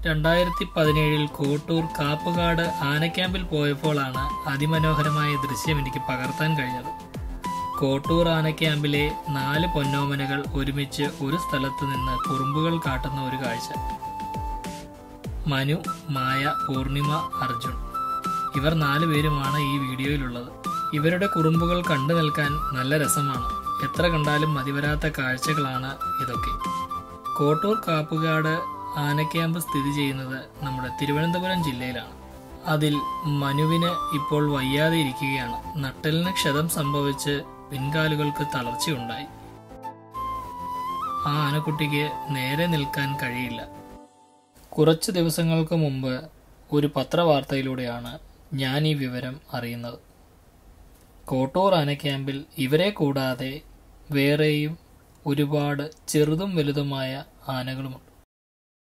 രണ്ടായിരത്തി പതിനേഴിൽ കോട്ടൂർ കാപ്പുകാട് ആനക്യാമ്പിൽ പോയപ്പോഴാണ് അതിമനോഹരമായ ദൃശ്യം എനിക്ക് പകർത്താൻ കഴിഞ്ഞത് കോട്ടൂർ ആനക്യാമ്പിലെ നാല് പൊന്നോമനകൾ ഒരുമിച്ച് ഒരു സ്ഥലത്ത് നിന്ന് കുറുമ്പുകൾ കാട്ടുന്ന ഒരു കാഴ്ച മനു മായ പൂർണിമ അർജുൻ ഇവർ നാലുപേരുമാണ് ഈ വീഡിയോയിലുള്ളത് ഇവരുടെ കുറുമ്പുകൾ കണ്ടു നിൽക്കാൻ നല്ല രസമാണ് എത്ര കണ്ടാലും മതിവരാത്ത കാഴ്ചകളാണ് ഇതൊക്കെ കോട്ടൂർ കാപ്പുകാട് ആനക്യാമ്പ് സ്ഥിതി ചെയ്യുന്നത് നമ്മുടെ തിരുവനന്തപുരം ജില്ലയിലാണ് അതിൽ മനുവിന് ഇപ്പോൾ വയ്യാതെ ഇരിക്കുകയാണ് നട്ടലിന് ക്ഷതം സംഭവിച്ച് പിൻകാലുകൾക്ക് തളർച്ചയുണ്ടായി ആ ആനക്കുട്ടിക്ക് നേരെ നിൽക്കാൻ കഴിയില്ല കുറച്ച് ദിവസങ്ങൾക്ക് മുമ്പ് ഒരു പത്രവാർത്തയിലൂടെയാണ് ഞാൻ ഈ വിവരം അറിയുന്നത് കോട്ടൂർ ആന ക്യാമ്പിൽ ഇവരെ കൂടാതെ വേറെയും ഒരുപാട് ചെറുതും വലുതുമായ ആനകളുമുണ്ട്